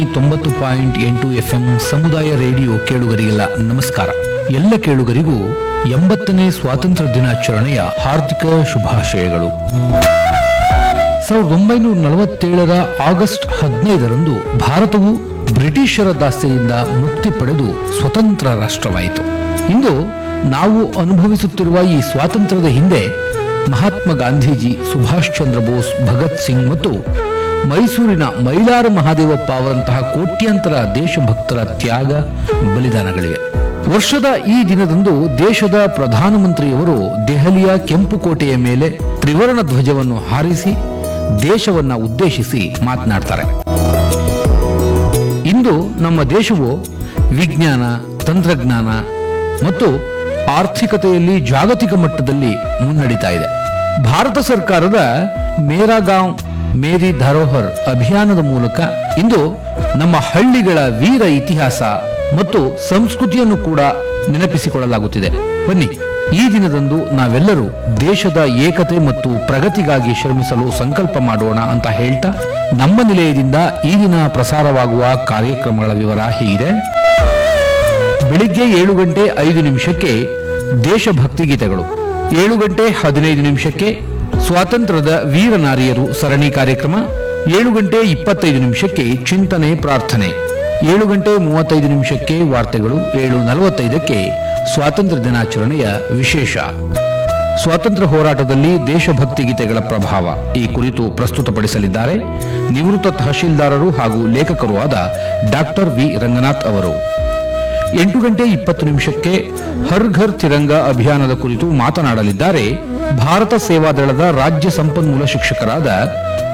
ತೊಂಬತ್ತು ಪಾಯಿಂಟ್ ಎಂಟು ಎಫ್ಎಂ ಸಮುದಾಯ ರೇಡಿಯೋ ಕೇಳುಗರಿಗೆಲ್ಲ ನಮಸ್ಕಾರ ಎಲ್ಲ ಕೇಳುಗರಿಗೂ ಎಂಬತ್ತನೇ ಸ್ವಾತಂತ್ರ್ಯ ದಿನಾಚರಣೆಯ ಹಾರ್ದಿಕ ಶುಭಾಶಯಗಳು ಸಾವಿರದ ಒಂಬೈನೂರ ನಲವತ್ತೇಳರ ಆಗಸ್ಟ್ ಹದಿನೈದರಂದು ಭಾರತವು ಬ್ರಿಟಿಷರ ದಾಸ್ಯದಿಂದ ಮುಕ್ತಿ ಪಡೆದು ಸ್ವತಂತ್ರ ರಾಷ್ಟ್ರವಾಯಿತು ಇಂದು ನಾವು ಅನುಭವಿಸುತ್ತಿರುವ ಈ ಸ್ವಾತಂತ್ರ್ಯದ ಹಿಂದೆ ಮಹಾತ್ಮ ಗಾಂಧೀಜಿ ಸುಭಾಷ್ ಚಂದ್ರ ಬೋಸ್ ಭಗತ್ ಸಿಂಗ್ ಮತ್ತು ಮೈಸೂರಿನ ಮೈಲಾರ ಮಹಾದೇವಪ್ಪ ಅವರಂತಹ ಕೋಟ್ಯಾಂತರ ದೇಶಭಕ್ತರ ತ್ಯಾಗ ಬಲಿದಾನಗಳಿವೆ ವರ್ಷದ ಈ ದಿನದಂದು ದೇಶದ ಪ್ರಧಾನಮಂತ್ರಿಯವರು ದೆಹಲಿಯ ಕೆಂಪುಕೋಟೆಯ ಮೇಲೆ ತ್ರಿವರ್ಣ ಧ್ವಜವನ್ನು ಹಾರಿಸಿ ದೇಶವನ್ನ ಉದ್ದೇಶಿಸಿ ಮಾತನಾಡ್ತಾರೆ ಇಂದು ನಮ್ಮ ದೇಶವು ವಿಜ್ಞಾನ ತಂತ್ರಜ್ಞಾನ ಮತ್ತು ಆರ್ಥಿಕತೆಯಲ್ಲಿ ಜಾಗತಿಕ ಮಟ್ಟದಲ್ಲಿ ಮುನ್ನಡೀತಾ ಇದೆ ಭಾರತ ಸರ್ಕಾರದ ಮೇರಾ ಗಾಂವ್ ಮೇರಿ ಧರೋಹರ್ ಅಭಿಯಾನದ ಮೂಲಕ ಇಂದು ನಮ್ಮ ಹಳ್ಳಿಗಳ ವೀರ ಇತಿಹಾಸ ಮತ್ತು ಸಂಸ್ಕೃತಿಯನ್ನು ಕೂಡ ನೆನಪಿಸಿಕೊಳ್ಳಲಾಗುತ್ತಿದೆ ಬನ್ನಿ ಈ ದಿನದಂದು ನಾವೆಲ್ಲರೂ ದೇಶದ ಏಕತೆ ಮತ್ತು ಪ್ರಗತಿಗಾಗಿ ಶ್ರಮಿಸಲು ಸಂಕಲ್ಪ ಮಾಡೋಣ ಅಂತ ಹೇಳ್ತಾ ನಮ್ಮ ನಿಲಯದಿಂದ ಈ ದಿನ ಪ್ರಸಾರವಾಗುವ ಕಾರ್ಯಕ್ರಮಗಳ ವಿವರ ಹೀಗಿದೆ ಬೆಳಿಗ್ಗೆ ಏಳು ಗಂಟೆ ಐದು ನಿಮಿಷಕ್ಕೆ ದೇಶಭಕ್ತಿ ಗೀತೆಗಳು ಏಳು ಗಂಟೆ ಹದಿನೈದು ನಿಮಿಷಕ್ಕೆ ಸ್ವಾತಂತ್ರ್ಯದ ವೀರ ನಾರಿಯರು ಸರಣಿ ಕಾರ್ಯಕ್ರಮ ಏಳು ಗಂಟೆ ಇಪ್ಪತ್ತೈದು ನಿಮಿಷಕ್ಕೆ ಚಿಂತನೆ ಪ್ರಾರ್ಥನೆ ಏಳು ಗಂಟೆ ಮೂವತ್ತೈದು ನಿಮಿಷಕ್ಕೆ ವಾರ್ತೆಗಳು ಏಳು ನಲವತ್ತೈದಕ್ಕೆ ಸ್ವಾತಂತ್ರ್ಯ ದಿನಾಚರಣೆಯ ವಿಶೇಷ ಸ್ವಾತಂತ್ರ್ಯ ಹೋರಾಟದಲ್ಲಿ ದೇಶಭಕ್ತಿ ಗೀತೆಗಳ ಪ್ರಭಾವ ಈ ಕುರಿತು ಪ್ರಸ್ತುತಪಡಿಸಲಿದ್ದಾರೆ ನಿವೃತ್ತ ತಹಶೀಲ್ದಾರರು ಹಾಗೂ ಲೇಖಕರೂ ಆದ ಡಾಕ್ಟರ್ ವಿ ರಂಗನಾಥ್ ಅವರು ಎಂಟು ಗಂಟೆ ಇಪ್ಪತ್ತು ನಿಮಿಷಕ್ಕೆ ಹರ್ ಘರ್ ತಿರಂಗ ಅಭಿಯಾನದ ಕುರಿತು ಮಾತನಾಡಲಿದ್ದಾರೆ ಭಾರತ ಸೇವಾದಳದ ರಾಜ್ಯ ಸಂಪನ್ಮೂಲ ಶಿಕ್ಷಕರಾದ